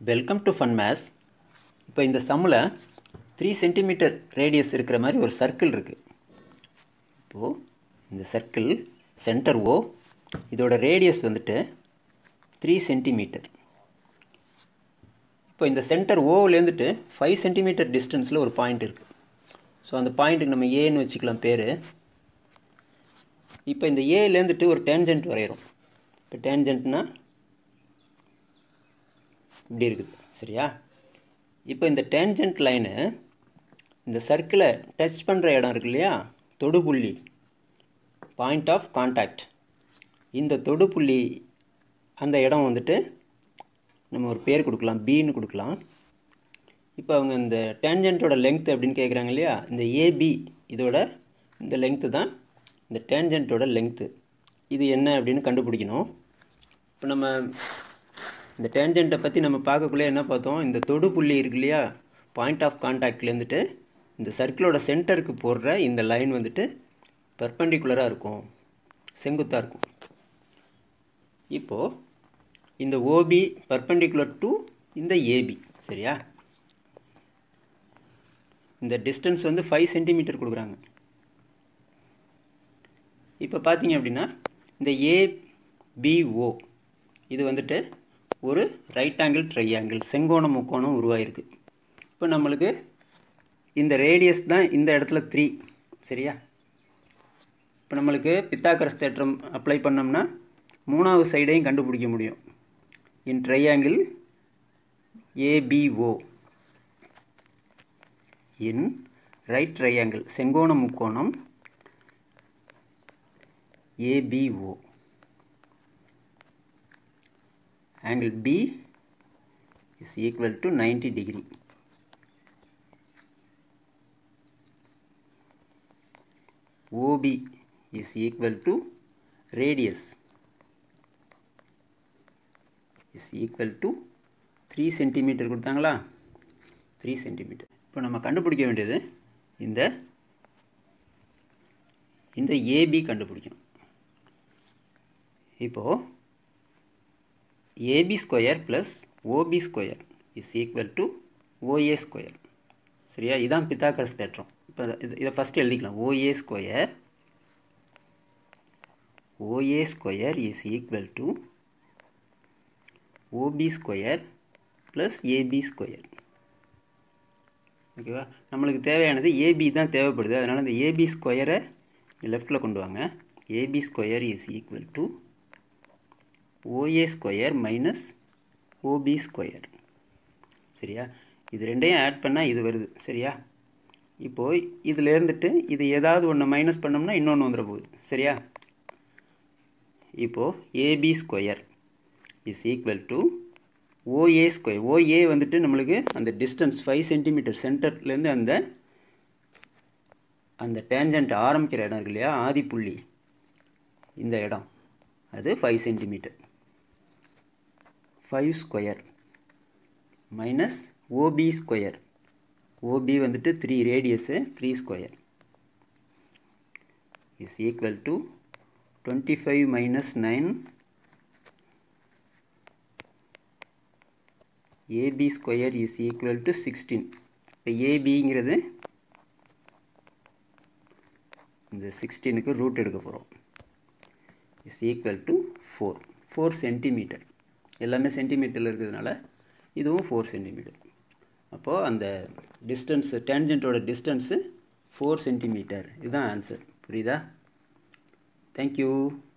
Welcome to fun maze இப்போ இந்த சம்மில் த்ரீ சென்டிமீட்டர் ரேடியஸ் இருக்கிற மாதிரி ஒரு சர்க்கிள் இருக்குது இப்போது இந்த சர்க்கிள் சென்டர் ஓ இதோட ரேடியஸ் வந்துட்டு த்ரீ சென்டிமீட்டர் இப்போ இந்த சென்டர் ஓவிலேருந்துட்டு ஃபைவ் சென்டிமீட்டர் டிஸ்டன்ஸில் ஒரு பாயிண்ட் இருக்குது ஸோ அந்த பாயிண்ட்டுக்கு நம்ம ஏன்னு வச்சுக்கலாம் பேர் இப்போ இந்த ஏலேருந்துட்டு ஒரு டேன்ஜென்ட் வரைகிறோம் இப்போ டேன்ஜென்ட்னா இப்படி இருக்குது சரியா இப்போ இந்த டேன்ஜென்ட் லைனு இந்த சர்க்கிளை டச் பண்ணுற இடம் இருக்கு இல்லையா தொடுபுள்ளி பாயிண்ட் ஆஃப் கான்டாக்ட் இந்த தொடுபுள்ளி அந்த இடம் வந்துட்டு நம்ம ஒரு பேர் கொடுக்கலாம் பின்னு கொடுக்கலாம் இப்போ அவங்க இந்த டேன்ஜென்ட்டோட லெங்த் அப்படின்னு கேட்குறாங்க இல்லையா இந்த ஏபி இதோட இந்த லெங்க்த்து தான் இந்த டேன்ஜென்ட்டோட லெங்க்த்து இது என்ன அப்படின்னு கண்டுபிடிக்கணும் இப்போ நம்ம இந்த டேன்ஜென்ட்டை பற்றி நம்ம பார்க்கக்குள்ளே என்ன பார்த்தோம் இந்த தொடுபுள்ளி இருக்கு இல்லையா பாயிண்ட் ஆஃப் கான்டாக்ட்லேருந்துட்டு இந்த சர்க்கிளோட சென்டருக்கு போடுற இந்த லைன் வந்துட்டு பெர்பெண்டிகுலராக இருக்கும் செங்குத்தாக இருக்கும் இப்போது இந்த ஓபி பர்பெண்டிகுலர் டு இந்த ஏபி சரியா இந்த டிஸ்டன்ஸ் வந்து ஃபைவ் சென்டிமீட்டர் கொடுக்குறாங்க இப்போ பார்த்தீங்க அப்படின்னா இந்த ஏபிஓ இது வந்துட்டு ஒரு ரைட் ஆங்கிள் ட்ரையாங்கிள் செங்கோண முக்கோணம் உருவாயிருக்கு இப்போ நம்மளுக்கு இந்த ரேடியஸ் தான் இந்த இடத்துல த்ரீ சரியா இப்போ நம்மளுக்கு பித்தாக்கரஸ் தேற்றம் அப்ளை பண்ணோம்னா மூணாவது சைடையும் கண்டுபிடிக்க முடியும் in triangle ABO in right triangle செங்கோண முக்கோணம் ABO angle B is equal to 90 degree. OB is equal to radius is equal to 3 centimetre கொடுத்தாங்களா 3 சென்டிமீட்டர் இப்போ நம்ம கண்டுபிடிக்க வேண்டியது இந்த இந்த ஏபி கண்டுபிடிக்கணும் இப்போது AB square plus OB square is equal to OA square சரியா இதான் பித்தாக்கரஸ் தேற்றம் இப்போ இது இதை ஃபஸ்ட்டு எழுதிக்கலாம் OA square OA square is equal to OB square plus AB square ஓகேவா நம்மளுக்கு தேவையானது ஏபி தான் தேவைப்படுது அதனால் இந்த ஏபி ஸ்கொயரை லெஃப்டில் கொண்டு வாங்க AB square is equal to OA square minus OB square சரியா இது ரெண்டையும் ஆட் பண்ணால் இது வருது சரியா இப்போது இதில் இருந்துட்டு இது ஏதாவது ஒன்று மைனஸ் பண்ணோம்னா இன்னொன்று வந்துட போகுது சரியா இப்போது AB square is equal to OA square OA வந்துட்டு நம்மளுக்கு அந்த டிஸ்டன்ஸ் ஃபைவ் சென்டிமீட்டர் சென்டர்லேருந்து அந்த அந்த டேஞ்சன்ட் ஆரம்பிக்கிற இடம் இருக்கு இல்லையா ஆதிப்புள்ளி இந்த இடம் அது five centimetre five square minus OB square OB வந்துட்டு three radius three square is equal to twenty five minus nine AB square is equal to sixteen இப்போ ஏபிங்கிறது இந்த சிக்ஸ்டீனுக்கு ரூட் எடுக்க போகிறோம் is equal to four four centimetre எல்லாமே சென்டிமீட்டரில் இருக்கிறதுனால இதுவும் ஃபோர் சென்டிமீட்டர் அப்போது அந்த டிஸ்டன்ஸு டேன்ஜென்ட்டோட டிஸ்டன்ஸு ஃபோர் சென்டிமீட்டர் இதுதான் ஆன்சர் புரியுதா தேங்க்யூ